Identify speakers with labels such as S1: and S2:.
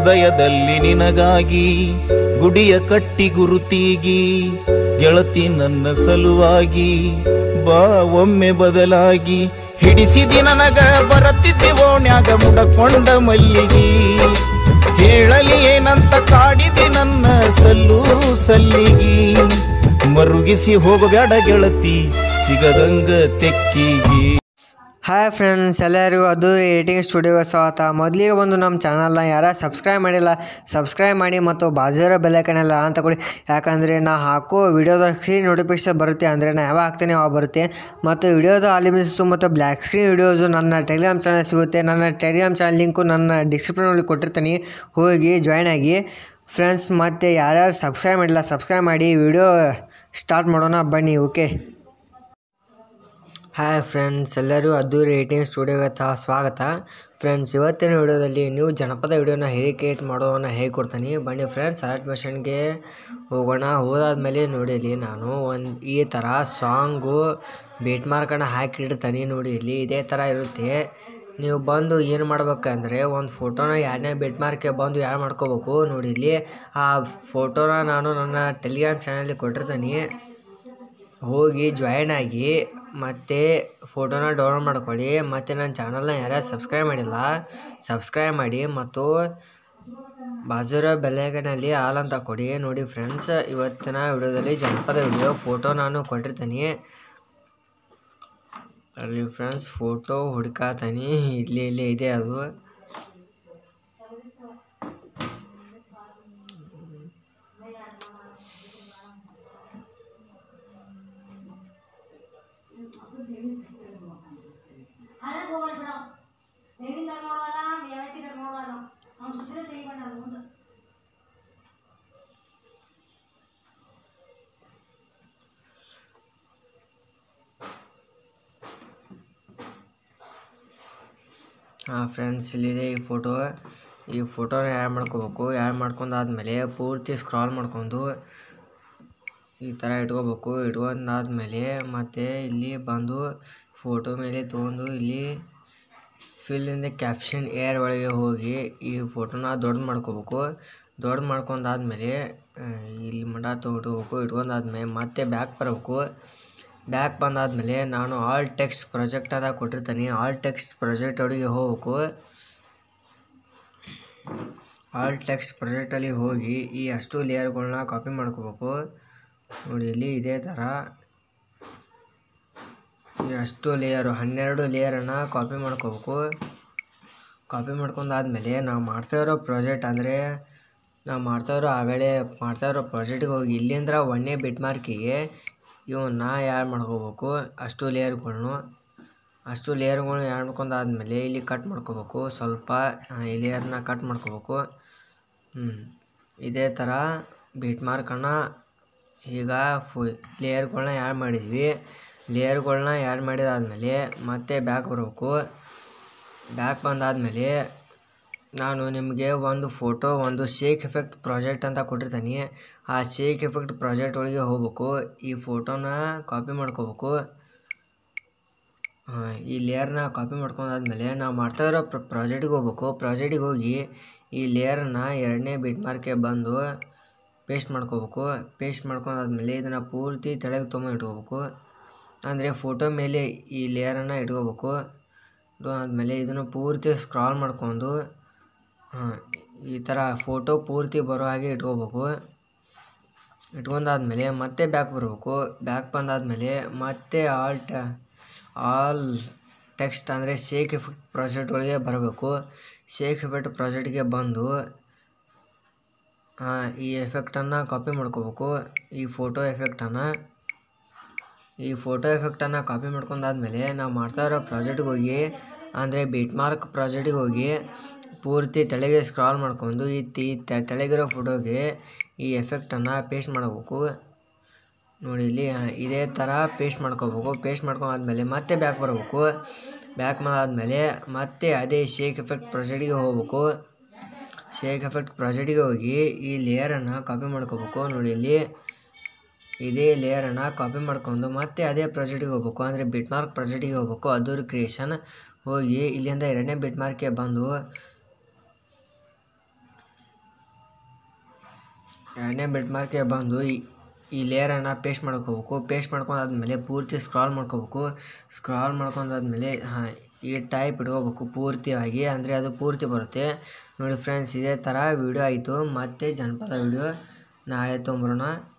S1: ಹೃದಯದಲ್ಲಿ ನಿನಗಾಗಿ ಗುಡಿಯ ಕಟ್ಟಿ ಗುರುತೀಗಿ ಗೆಳತಿ ನನ್ನ ಸಲುವಾಗಿ ಬಾ ಒಮ್ಮೆ ಬದಲಾಗಿ ಹಿಡಿಸಿದಿ ನನಗ ಬರತ್ತಿದ್ದಿ ಓಣ್ಯಾಗ ಮುಡಕೊಂಡ ಮಲ್ಲಿಗಿ ಹೇಳಲಿ ಏನಂತ ಕಾಡಿದಿ ನನ್ನ ಸಲ್ಲು ಸಲ್ಲಿಗಿ ಮರುಗಿಸಿ ಹೋಗಬೇಡ ಗೆಳತಿ ಸಿಗದಂಗ ತೆಕ್ಕಿಗಿ
S2: ಹಾಯ್ ಫ್ರೆಂಡ್ಸ್ ಎಲ್ಲರಿಗೂ ಅದು ರೇಟಿಂಗ್ ಸ್ಟುಡಿಯೋ ಸ್ವಾಗತ ಮೊದಲಿಗೆ ಬಂದು ನಮ್ಮ ಚಾನಲ್ನ ಯಾರ ಸಬ್ಸ್ಕ್ರೈಬ್ ಮಾಡಿಲ್ಲ ಸಬ್ಸ್ಕ್ರೈಬ್ ಮಾಡಿ ಮತ್ತು ಬಾಜುರೋ ಬೆಲ್ಲೈಕನೆಲ್ಲ ಅಂತ ಕೊಡಿ ಯಾಕಂದರೆ ನಾ ಹಾಕೋ ವಿಡಿಯೋದ ಸ್ಕ್ರೀನ್ ನೋಟಿಫಿಕೇಶನ್ ಬರುತ್ತೆ ಅಂದರೆ ನಾ ಯಾವಾಗ ಹಾಕ್ತೇನೆ ಅವಾಗ ಬರುತ್ತೆ ಮತ್ತು ವಿಡಿಯೋದ ಆಲಿಮಿಸು ಮತ್ತು ಬ್ಲ್ಯಾಕ್ ಸ್ಕ್ರೀನ್ ವಿಡಿಯೋಸು ನನ್ನ ಟೆಲಿಗ್ರಾಮ್ ಚಾನಲ್ ಸಿಗುತ್ತೆ ನನ್ನ ಟೆಲಿಗ್ರಾಮ್ ಚಾನಲ್ ಲಿಂಕು ನನ್ನ ಡಿಸ್ಕ್ರಿಪ್ಷನಲ್ಲಿ ಕೊಟ್ಟಿರ್ತೀನಿ ಹೋಗಿ ಜಾಯ್ನ್ ಆಗಿ ಫ್ರೆಂಡ್ಸ್ ಮತ್ತು ಯಾರ್ಯಾರು ಸಬ್ಸ್ಕ್ರೈಬ್ ಮಾಡಿಲ್ಲ ಸಬ್ಸ್ಕ್ರೈಬ್ ಮಾಡಿ ವಿಡಿಯೋ ಸ್ಟಾರ್ಟ್ ಮಾಡೋಣ ಬನ್ನಿ ಓಕೆ ಹಾಯ್ ಫ್ರೆಂಡ್ಸ್ ಎಲ್ಲರೂ ಅದು ರೇಟಿಂಗ್ ಸ್ಟುಡಿಯೋಗೆ ತ ಸ್ವಾಗತ ಫ್ರೆಂಡ್ಸ್ ಇವತ್ತಿನ ವಿಡಿಯೋದಲ್ಲಿ ನೀವು ಜನಪದ ವಿಡಿಯೋನ ಹೇಗೆ ಕ್ರಿಯೇಟ್ ಮಾಡೋದನ್ನ ಹೇಗೆ ಕೊಡ್ತೀನಿ ಬನ್ನಿ ಫ್ರೆಂಡ್ಸ್ ಅಲರ್ಟ್ ಮಿಷನ್ಗೆ ಹೋಗೋಣ ಹೋದಾದ್ಮೇಲೆ ನೋಡಿ ಇಲ್ಲಿ ನಾನು ಒಂದು ಈ ಥರ ಸಾಂಗು ಬೇಟ್ ಮಾರ್ಕನ್ನು ಹಾಕಿಡ್ತೀನಿ ನೋಡಿ ಇಲ್ಲಿ ಇದೇ ಥರ ಇರುತ್ತೆ ನೀವು ಬಂದು ಏನು ಮಾಡ್ಬೇಕಂದ್ರೆ ಒಂದು ಫೋಟೋನ ಎರಡನೇ ಬೆಟ್ ಮಾರ್ಕೆ ಬಂದು ಯಾರು ಮಾಡ್ಕೋಬೇಕು ನೋಡಿ ಇಲ್ಲಿ ಆ ಫೋಟೋನ ನಾನು ನನ್ನ ಟೆಲಿಗ್ರಾಮ್ ಚಾನಲ್ಗೆ ಕೊಟ್ಟಿರ್ತೀನಿ ಹೋಗಿ ಜಾಯ್ನ್ ಆಗಿ ಮತ್ತು ಫೋಟೋನ ಡೌನ್ಲೋಡ್ ಮಾಡ್ಕೊಳ್ಳಿ ಮತ್ತು ನನ್ನ ಚಾನಲ್ನ ಯಾರ್ಯಾರು ಸಬ್ಸ್ಕ್ರೈಬ್ ಮಾಡಿಲ್ಲ ಸಬ್ಸ್ಕ್ರೈಬ್ ಮಾಡಿ ಮತ್ತು ಬಾಜುರೋ ಬೆಲ್ಲೈಕನಲ್ಲಿ ಆಲ್ ಅಂತ ಕೊಡಿ ನೋಡಿ ಫ್ರೆಂಡ್ಸ್ ಇವತ್ತಿನ ವಿಡಿಯೋದಲ್ಲಿ ಜನಪದ ವಿಡಿಯೋ ಫೋಟೋ ನಾನು ಕೊಟ್ಟಿರ್ತೀನಿ ಅಲ್ಲಿ ಫ್ರೆಂಡ್ಸ್ ಫೋಟೋ ಹುಡ್ಕಾತೀನಿ ಇಲ್ಲಿ ಇಲ್ಲಿ ಇದೆ ಅದು ಹಾಂ ಫ್ರೆಂಡ್ಸ್ ಇಲ್ಲಿದೆ ಈ ಫೋಟೋ ಈ ಫೋಟೋನ ಯಾಡ್ ಮಾಡ್ಕೋಬೇಕು ಯಾಡ್ ಮಾಡ್ಕೊಂಡಾದ್ಮೇಲೆ ಪೂರ್ತಿ ಸ್ಕ್ರಾಲ್ ಮಾಡ್ಕೊಂಡು ಈ ಥರ ಇಟ್ಕೋಬೇಕು ಇಟ್ಕೊಂಡಾದ್ಮೇಲೆ ಮತ್ತು ಇಲ್ಲಿ ಬಂದು ಫೋಟೋ ಮೇಲೆ ತೊಗೊಂಡು ಇಲ್ಲಿ ಫಿಲ್ ಇನ್ ದ ಕ್ಯಾಪ್ಷನ್ ಏರ್ ಒಳಗೆ ಹೋಗಿ ಈ ಫೋಟೋನ ದೊಡ್ಡ ಮಾಡ್ಕೋಬೇಕು ದೊಡ್ಡ ಮಾಡ್ಕೊಂಡಾದ್ಮೇಲೆ ಆ, ಇಲ್ಲಿ ಮಡ ತೊಗೊಟ್ಕೋಬೇಕು ಇಟ್ಕೊಂಡಾದ್ಮೇಲೆ ಮತ್ತೆ ಬ್ಯಾಕ್ ಬರಬೇಕು ಬ್ಯಾಕ್ ಬಂದಾದ್ಮೇಲೆ ನಾನು ಆಲ್ ಟೆಕ್ಸ್ಟ್ ಪ್ರಾಜೆಕ್ಟ್ ಅದ ಕೊಟ್ಟಿರ್ತೀನಿ ಆಲ್ ಟೆಕ್ಸ್ಟ್ ಪ್ರಾಜೆಕ್ಟ್ ಒಳಗೆ ಹೋಗ್ಬೇಕು ಆಲ್ ಟೆಕ್ಸ್ಟ್ ಪ್ರಾಜೆಕ್ಟಲ್ಲಿ ಹೋಗಿ ಈ ಅಷ್ಟು ಲೇಯರ್ಗಳನ್ನ ಕಾಪಿ ಮಾಡ್ಕೋಬೇಕು ನೋಡಿ ಇಲ್ಲಿ ಇದೇ ಥರ ಈ ಅಷ್ಟು ಲೇಯರು ಹನ್ನೆರಡು ಲೇಯರನ್ನು ಕಾಪಿ ಮಾಡ್ಕೋಬೇಕು ಕಾಪಿ ಮಾಡ್ಕೊಂಡಾದ್ಮೇಲೆ ನಾವು ಮಾಡ್ತಾ ಇರೋ ಪ್ರಾಜೆಕ್ಟ್ ಅಂದರೆ ನಾವು ಮಾಡ್ತಾ ಇರೋ ಆಗಳೇ ಮಾಡ್ತಾ ಇರೋ ಪ್ರಾಜೆಕ್ಟಿಗೆ ಹೋಗಿ ಇಲ್ಲಿಂದ ಒಂದನೇ ಬಿಟ್ ಮಾರ್ಕಿಗೆ ಇವನ್ನ ಯಾಡ್ ಮಾಡ್ಕೋಬೇಕು ಅಷ್ಟು ಲೇಯರ್ಗಳ್ನು ಅಷ್ಟು ಲೇಯರ್ಗಳ್ನ ಯಾಡ್ ಮಾಡ್ಕೊಂಡಾದ್ಮೇಲೆ ಇಲ್ಲಿ ಕಟ್ ಮಾಡ್ಕೋಬೇಕು ಸ್ವಲ್ಪ ಆ, ಈ ಲೇಯರ್ನ ಕಟ್ ಮಾಡ್ಕೋಬೇಕು ಹ್ಞೂ ಇದೇ ಥರ ಬೀಟ್ ಮಾರ್ಕನ್ನು ಈಗ ಫು ಲೇಯರ್ಗಳ್ನ ಆ್ಯಡ್ ಮಾಡಿದ್ವಿ ಲೇಯರ್ಗಳ್ನ ಆ್ಯಡ್ ಮಾಡಿದಾದ್ಮೇಲೆ ಮತ್ತೆ ಬ್ಯಾಕ್ ಬರಬೇಕು ಬ್ಯಾಕ್ ಬಂದಾದಮೇಲೆ ನಾನು ನಿಮಗೆ ಒಂದು ಫೋಟೋ ಒಂದು ಶೇಕ್ ಎಫೆಕ್ಟ್ ಪ್ರಾಜೆಕ್ಟ್ ಅಂತ ಕೊಟ್ಟಿರ್ತೀನಿ ಆ ಶೇಕ್ ಎಫೆಕ್ಟ್ ಪ್ರಾಜೆಕ್ಟ್ ಒಳಗೆ ಹೋಗ್ಬೇಕು ಈ ಫೋಟೋನ ಕಾಪಿ ಮಾಡ್ಕೋಬೇಕು ಆ, ಈ ಲೇಯರ್ನ ಕಾಪಿ ಮಾಡ್ಕೊಂಡಾದ್ಮೇಲೆ ನಾವು ಮಾಡ್ತಾ ಇರೋ ಪ್ರಾಜೆಕ್ಟಿಗೆ ಹೋಗ್ಬೇಕು ಪ್ರಾಜೆಕ್ಟಿಗೆ ಹೋಗಿ ಈ ಲೇಯರ್ನ ಎರಡನೇ ಬಿಟ್ ಮಾರ್ಕೆ ಬಂದು ಪೇಸ್ಟ್ ಮಾಡ್ಕೋಬೇಕು ಪೇಸ್ಟ್ ಮಾಡ್ಕೊಂಡಾದ್ಮೇಲೆ ಇದನ್ನು ಪೂರ್ತಿ ತೆಳಗೆ ತೊಗೊಂಡು ಇಟ್ಕೋಬೇಕು ಅಂದರೆ ಫೋಟೋ ಮೇಲೆ ಈ ಲೇಯರನ್ನು ಇಟ್ಕೋಬೇಕು ಆದಮೇಲೆ ಇದನ್ನು ಪೂರ್ತಿ ಸ್ಕ್ರಾಲ್ ಮಾಡ್ಕೊಂಡು ಹಾಂ ಈ ಥರ ಫೋಟೋ ಪೂರ್ತಿ ಬರೋ ಹಾಗೆ ಇಟ್ಕೋಬೇಕು ಇಟ್ಕೊಂಡಾದ್ಮೇಲೆ ಮತ್ತೆ ಬ್ಯಾಕ್ ಬರಬೇಕು ಬ್ಯಾಕ್ ಬಂದಾದಮೇಲೆ ಮತ್ತೆ ಆಲ್ ಟ ಆಲ್ ಟೆಕ್ಸ್ಟ್ ಅಂದರೆ ಶೇಕ್ ಎಫೆಕ್ಟ್ ಪ್ರಾಜೆಕ್ಟ್ ಒಳಗೆ ಬರಬೇಕು ಶೇಕ್ ಎಫೆಕ್ಟ್ ಪ್ರಾಜೆಕ್ಟ್ಗೆ ಬಂದು ಹಾಂ ಈ ಎಫೆಕ್ಟನ್ನು ಕಾಪಿ ಮಾಡ್ಕೋಬೇಕು ಈ ಫೋಟೋ ಎಫೆಕ್ಟನ್ನು ಈ ಫೋಟೋ ಎಫೆಕ್ಟನ್ನು ಕಾಪಿ ಮಾಡ್ಕೊಂಡಾದ್ಮೇಲೆ ನಾವು ಮಾಡ್ತಾ ಇರೋ ಪ್ರಾಜೆಕ್ಟ್ಗೆ ಹೋಗಿ ಅಂದರೆ ಬೀಟ್ ಮಾರ್ಕ್ ಪ್ರಾಜೆಕ್ಟಿಗೆ ಹೋಗಿ ಪೂರ್ತಿ ತೆಳಗೆ ಸ್ಕ್ರಾಲ್ ಮಾಡ್ಕೊಂಡು ಈ ತಿ ತೆ- ತೆಳಗಿರೋ ಫೋಟೋಗೆ ಈ ಎಫೆಕ್ಟನ್ನು ಪೇಸ್ಟ್ ಮಾಡಬೇಕು ನೋಡಿ ಇಲ್ಲಿ ಆ, ಇದೇ ಥರ ಪೇಸ್ಟ್ ಮಾಡ್ಕೋಬೇಕು ಪೇಸ್ಟ್ ಮಾಡ್ಕೊಂಡಾದ್ಮೇಲೆ ಮತ್ತೆ ಬ್ಯಾಕ್ ಬರಬೇಕು ಬ್ಯಾಕ್ ಮಾಡಾದ್ಮೇಲೆ ಮತ್ತೆ ಅದೇ ಶೇಕ್ ಎಫೆಕ್ಟ್ ಪ್ರಾಜೆಕ್ಟಿಗೆ ಹೋಗ್ಬೇಕು ಶೇಕ್ ಎಫೆಕ್ಟ್ ಪ್ರಾಜೆಕ್ಟಿಗೆ ಹೋಗಿ ಈ ಲೇಯರನ್ನು ಕಾಪಿ ಮಾಡ್ಕೋಬೇಕು ನೋಡಿ ಇಲ್ಲಿ ಇದೇ ಲೇಯರನ್ನು ಕಾಪಿ ಮಾಡ್ಕೊಂಡು ಮತ್ತೆ ಅದೇ ಪ್ರಾಜೆಕ್ಟಿಗೆ ಹೋಗ್ಬೇಕು ಅಂದರೆ ಬಿಟ್ ಮಾರ್ಕ್ ಪ್ರಾಜೆಕ್ಟಿಗೆ ಹೋಗ್ಬೇಕು ಅದರ ಕ್ರಿಯೇಷನ್ ಹೋಗಿ ಇಲ್ಲಿಂದ ಎರಡನೇ ಬಿಟ್ ಮಾರ್ಕ್ಗೆ ಬಂದು ಎರಡನೇ ಬಿಟ್ ಮಾರ್ಕ್ಗೆ ಬಂದು ಈ ಈ ಲೇಯರನ್ನು ಪೇಸ್ಟ್ ಮಾಡ್ಕೋಬೇಕು ಪೇಸ್ಟ್ ಮಾಡ್ಕೊಂಡಾದ್ಮೇಲೆ ಪೂರ್ತಿ ಸ್ಕ್ರಾಲ್ ಮಾಡ್ಕೋಬೇಕು ಸ್ಕ್ರಾಲ್ ಮಾಡ್ಕೊಂಡಾದ್ಮೇಲೆ ಹಾಂ ಈ ಟೈಪ್ ಇಟ್ಕೋಬೇಕು ಪೂರ್ತಿಯಾಗಿ ಅಂದರೆ ಅದು ಪೂರ್ತಿ ಬರುತ್ತೆ ನೋಡಿ ಫ್ರೆಂಡ್ಸ್ ಇದೇ ಥರ ವಿಡಿಯೋ ಆಯಿತು ಮತ್ತೆ ಜನಪದ ವಿಡಿಯೋ ನಾಳೆ ತೊಗೊಂಬರೋಣ